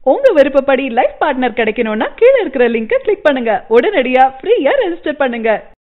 உங்க விருப்பப்படி life partner கிடைக்கணும்னா கீழே இருக்கிற லிங்கை கிளிக் பண்ணுங்க உடனடியா ஃப்ரீயா ரெஜிஸ்டர் பண்ணுங்க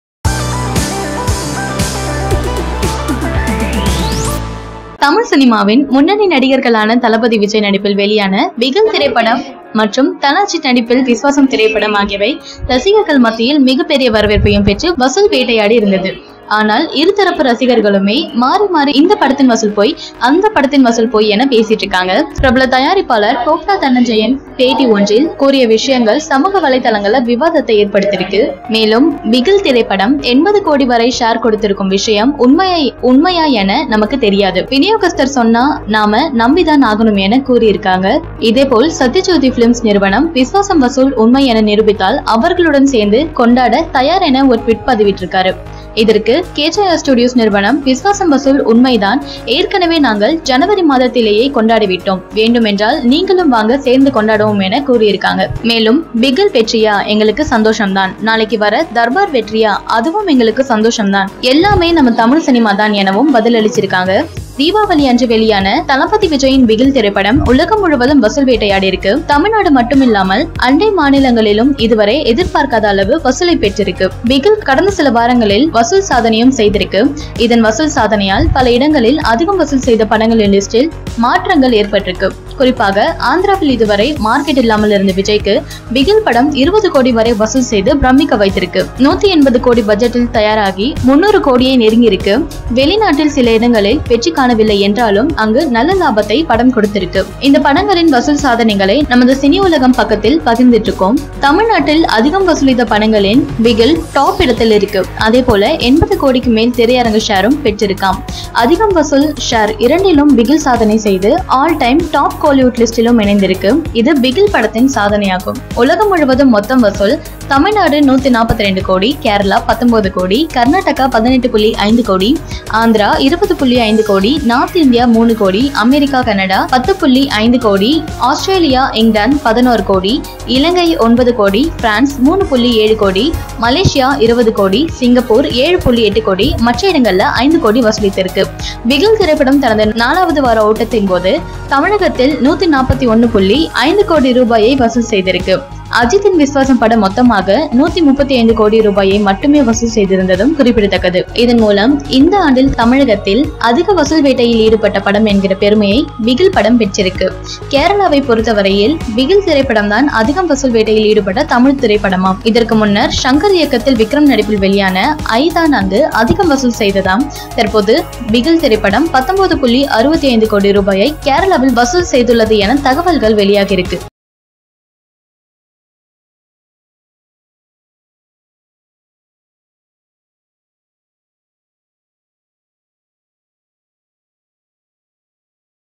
தமிழ் சினிமாவின் முன்னணி நடிகர்களான தளபதி விஜய் நடிப்பில் வெளியான பிகில் திரைப்படம் மற்றும் தனாஜி நடிப்பில் விஸ்வாசம் திரைப்படம் ஆகியவை ரசிகர்கள் மத்தியில் மிகப்பெரிய வரவேற்பையும் பெற்று வசூல் வேட்டையாடி இருந்தது ஆனால் இருதரப்பு ரசிகர்களுமே மாறி மாறி இந்த படத்தின் வசூல் போய் அந்த படத்தின் வசூல் போய் என பேசிட்டு இருக்காங்க பிரபல தயாரிப்பாளர் கோப்ரா தனஞ்சயன் பேட்டி ஒன்றில் கூறிய விஷயங்கள் சமூக வலைதளங்கள்ல விவாதத்தை ஏற்படுத்தியிருக்கு மேலும் பிகில் திரைப்படம் எண்பது கோடி வரை ஷேர் கொடுத்திருக்கும் விஷயம் உண்மையை உண்மையா என நமக்கு தெரியாது விநியோகஸ்தர் சொன்னா நாம நம்பிதான் ஆகணும் என கூறியிருக்காங்க இதேபோல் சத்யஜோதி பிலிம்ஸ் நிறுவனம் விஸ்வாசம் வசூல் உண்மை என நிரூபித்தால் அவர்களுடன் சேர்ந்து கொண்டாட தயார் என ஒரு ட்விட் பதிவிட்டிருக்காரு இதற்கு கேஜேஆர் ஸ்டுடியோஸ் நிறுவனம் விஸ்வாசம் வசூல் உண்மைதான் ஏற்கனவே நாங்கள் ஜனவரி மாதத்திலேயே கொண்டாடிவிட்டோம் வேண்டுமென்றால் நீங்களும் வாங்க சேர்ந்து கொண்டாடுவோம் என கூறியிருக்காங்க மேலும் பிகில் வெற்றியா எங்களுக்கு சந்தோஷம்தான் நாளைக்கு வர தர்பார் வெற்றியா அதுவும் எங்களுக்கு சந்தோஷம்தான் எல்லாமே நம்ம தமிழ் சினிமா தான் எனவும் பதிலளிச்சிருக்காங்க தீபாவளி அன்று வெளியான தளபதி விஜயின் பிகில் திரைப்படம் உலகம் முழுவதும் வசூல் வேட்டையாடி இருக்கு தமிழ்நாடு மட்டுமில்லாமல் அண்டை மாநிலங்களிலும் இதுவரை எதிர்பார்க்காத அளவு வசூலை பெற்றிருக்கு பிகில் கடந்த சில வாரங்களில் வசூல் சாதனையும் செய்திருக்கு இதன் வசூல் சாதனையால் பல இடங்களில் அதிகம் வசூல் செய்த படங்களின் லிஸ்டில் மாற்றங்கள் ஏற்பட்டிருக்கு குறிப்பாக ஆந்திராவில் இதுவரை மார்க்கெட் இல்லாமல் இருந்த விஜய்க்கு பிகில் படம் இருபது கோடி வரை வசூல் செய்து பிரமிக்க வைத்திருக்கு நூத்தி எண்பது கோடி பட்ஜெட்டில் தயாராகி முன்னூறு கோடியை நெருங்கியிருக்கு வெளிநாட்டில் சில இடங்களில் வெற்றி காணவில்லை என்றாலும் அங்கு நல்ல லாபத்தை படம் கொடுத்திருக்கு இந்த படங்களின் வசூல் சாதனைகளை நமது சினி உலகம் பக்கத்தில் பகிர்ந்துட்டு இருக்கோம் தமிழ்நாட்டில் அதிகம் வசூலித்த படங்களின் பிகில் டாப் இடத்தில் இருக்கு அதே போல எண்பது கோடிக்கு மேல் திரையரங்கு ஷேரும் பெற்றிருக்காம் அதிகம் வசூல் ஷேர் இரண்டிலும் பிகில் சாதனை செய்து ஆல் டைம் டாப் கோலிவுட் லிஸ்டிலும் இணைந்திருக்கு இது பிகில் படத்தின் சாதனையாகும் உலகம் முழுவதும் மொத்தம் வசூல் தமிழ்நாடு நூத்தி நாற்பத்தி ரெண்டு கோடி கேரளா பத்தொன்பது கோடி கர்நாடகா பதினெட்டு புள்ளி ஐந்து கோடி ஆந்திரா இருபது புள்ளி ஐந்து கோடி நார்த் இந்தியா மூணு கோடி அமெரிக்கா கனடா பத்து புள்ளி ஐந்து கோடி ஆஸ்திரேலியா இங்கிலாந்து பதினோரு கோடி இலங்கை ஒன்பது கோடி பிரான்ஸ் மூணு புள்ளி ஏழு கோடி மலேசியா இருபது கோடி சிங்கப்பூர் ஏழு புள்ளி எட்டு கோடி மற்ற இடங்கள்ல ஐந்து கோடி வசூலித்திருக்கு பிகில் திரைப்படம் தனது நாலாவது வார ஓட்டத்தின் போது தமிழகத்தில் நூத்தி நாற்பத்தி ஒன்னு புள்ளி ஐந்து கோடி ரூபாயை வசூல் செய்திருக்கு அஜித்தின் விஸ்வாசம் படம் மொத்தமாக நூத்தி முப்பத்தி ஐந்து கோடி ரூபாயை மட்டுமே வசூல் செய்திருந்ததும் குறிப்பிடத்தக்கது இதன் மூலம் இந்த ஆண்டில் தமிழகத்தில் அதிக வசூல் வேட்டையில் ஈடுபட்ட படம் என்கிற பெருமையை பிகில் படம் பெற்றிருக்கு கேரளாவை பொறுத்தவரையில் பிகில் திரைப்படம் தான் அதிகம் வசூல் வேட்டையில் ஈடுபட்ட தமிழ் திரைப்படமாம் இதற்கு முன்னர் சங்கர் இயக்கத்தில் விக்ரம் நடிப்பில் வெளியான ஐதான் அங்கு அதிகம் வசூல் செய்ததாம் தற்போது பிகில் திரைப்படம் பத்தொன்பது புள்ளி அறுபத்தி ஐந்து கோடி ரூபாயை கேரளாவில் வசூல் செய்துள்ளது என தகவல்கள் வெளியாகியிருக்கு